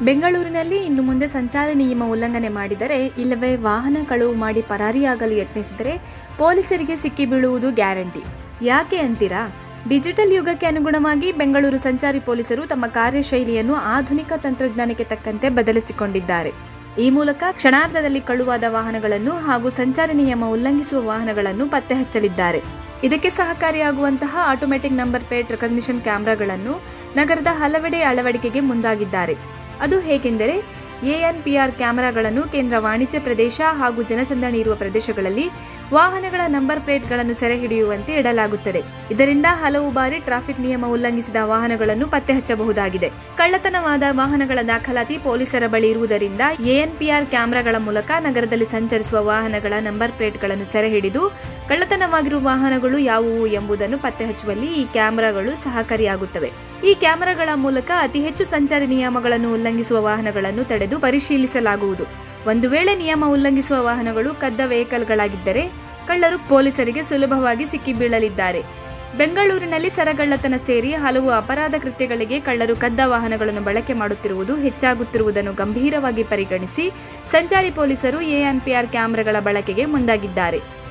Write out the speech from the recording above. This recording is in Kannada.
ಬೆಂಗಳೂರಿನಲ್ಲಿ ಇನ್ನು ಮುಂದೆ ಸಂಚಾರಿ ನಿಯಮ ಉಲ್ಲಂಘನೆ ಮಾಡಿದರೆ ಇಲ್ಲವೇ ವಾಹನ ಕಳುವು ಮಾಡಿ ಪರಾರಿಯಾಗಲು ಯತ್ನಿಸಿದರೆ ಪೊಲೀಸರಿಗೆ ಸಿಕ್ಕಿ ಬೀಳುವುದು ಗ್ಯಾರಂಟಿ ಯಾಕೆ ಅಂತೀರಾ ಡಿಜಿಟಲ್ ಯುಗಕ್ಕೆ ಅನುಗುಣವಾಗಿ ಬೆಂಗಳೂರು ಸಂಚಾರಿ ಪೊಲೀಸರು ತಮ್ಮ ಕಾರ್ಯಶೈಲಿಯನ್ನು ಆಧುನಿಕ ತಂತ್ರಜ್ಞಾನಕ್ಕೆ ತಕ್ಕಂತೆ ಬದಲಿಸಿಕೊಂಡಿದ್ದಾರೆ ಈ ಮೂಲಕ ಕ್ಷಣಾರ್ಧದಲ್ಲಿ ಕಳುವಾದ ವಾಹನಗಳನ್ನು ಹಾಗೂ ಸಂಚಾರಿ ನಿಯಮ ಉಲ್ಲಂಘಿಸುವ ವಾಹನಗಳನ್ನು ಪತ್ತೆ ಹಚ್ಚಲಿದ್ದಾರೆ ಇದಕ್ಕೆ ಸಹಕಾರಿಯಾಗುವಂತಹ ಆಟೋಮೆಟಿಕ್ ನಂಬರ್ ಪ್ಲೇಟ್ ರೆಕಗ್ನಿಷನ್ ಕ್ಯಾಮೆರಾಗಳನ್ನು ನಗರದ ಹಲವೆಡೆ ಅಳವಡಿಕೆಗೆ ಮುಂದಾಗಿದ್ದಾರೆ ಅದು ಹೇಗೆಂದರೆ ಎಎನ್ಪಿಆರ್ ಕ್ಯಾಮೆರಾಗಳನ್ನು ಕೇಂದ್ರ ವಾಣಿಜ್ಯ ಪ್ರದೇಶ ಹಾಗೂ ಜನಸಂದಣಿ ಇರುವ ಪ್ರದೇಶಗಳಲ್ಲಿ ವಾಹನಗಳ ನಂಬರ್ ಪ್ಲೇಟ್ಗಳನ್ನು ಸೆರೆ ಹಿಡಿಯುವಂತೆ ಇಡಲಾಗುತ್ತದೆ ಇದರಿಂದ ಹಲವು ಬಾರಿ ಟ್ರಾಫಿಕ್ ನಿಯಮ ಉಲ್ಲಂಘಿಸಿದ ವಾಹನಗಳನ್ನು ಪತ್ತೆ ಹಚ್ಚಬಹುದಾಗಿದೆ ಕಳ್ಳತನವಾದ ವಾಹನಗಳ ದಾಖಲಾತಿ ಪೊಲೀಸರ ಬಳಿ ಇರುವುದರಿಂದ ಎಎನ್ಪಿಆರ್ ಕ್ಯಾಮೆರಾಗಳ ಮೂಲಕ ನಗರದಲ್ಲಿ ಸಂಚರಿಸುವ ವಾಹನಗಳ ನಂಬರ್ ಪ್ಲೇಟ್ಗಳನ್ನು ಸೆರೆ ಹಿಡಿದು ಕಳ್ಳತನವಾಗಿರುವ ವಾಹನಗಳು ಯಾವುವು ಎಂಬುದನ್ನು ಪತ್ತೆ ಹಚ್ಚುವಲ್ಲಿ ಈ ಕ್ಯಾಮೆರಾಗಳು ಸಹಕಾರಿಯಾಗುತ್ತವೆ ಈ ಕ್ಯಾಮೆರಾಗಳ ಮೂಲಕ ಅತಿ ಹೆಚ್ಚು ಸಂಚಾರಿ ನಿಯಮಗಳನ್ನು ಉಲ್ಲಂಘಿಸುವ ವಾಹನಗಳನ್ನು ತಡೆದು ಪರಿಶೀಲಿಸಲಾಗುವುದು ಒಂದು ವೇಳೆ ನಿಯಮ ಉಲ್ಲಂಘಿಸುವ ವಾಹನಗಳು ಕದ್ದ ವೆಹಿಕಲ್ಗಳಾಗಿದ್ದರೆ ಕಳ್ಳರು ಪೊಲೀಸರಿಗೆ ಸುಲಭವಾಗಿ ಸಿಕ್ಕಿಬೀಳಲಿದ್ದಾರೆ ಬೆಂಗಳೂರಿನಲ್ಲಿ ಸರಗಳ್ಳತನ ಸೇರಿ ಹಲವು ಅಪರಾಧ ಕೃತ್ಯಗಳಿಗೆ ಕಳ್ಳರು ಕದ್ದ ವಾಹನಗಳನ್ನು ಬಳಕೆ ಮಾಡುತ್ತಿರುವುದು ಹೆಚ್ಚಾಗುತ್ತಿರುವುದನ್ನು ಗಂಭೀರವಾಗಿ ಪರಿಗಣಿಸಿ ಸಂಚಾರಿ ಪೊಲೀಸರು ಎಎನ್ಪಿಆರ್ ಕ್ಯಾಮೆರಾಗಳ ಬಳಕೆಗೆ ಮುಂದಾಗಿದ್ದಾರೆ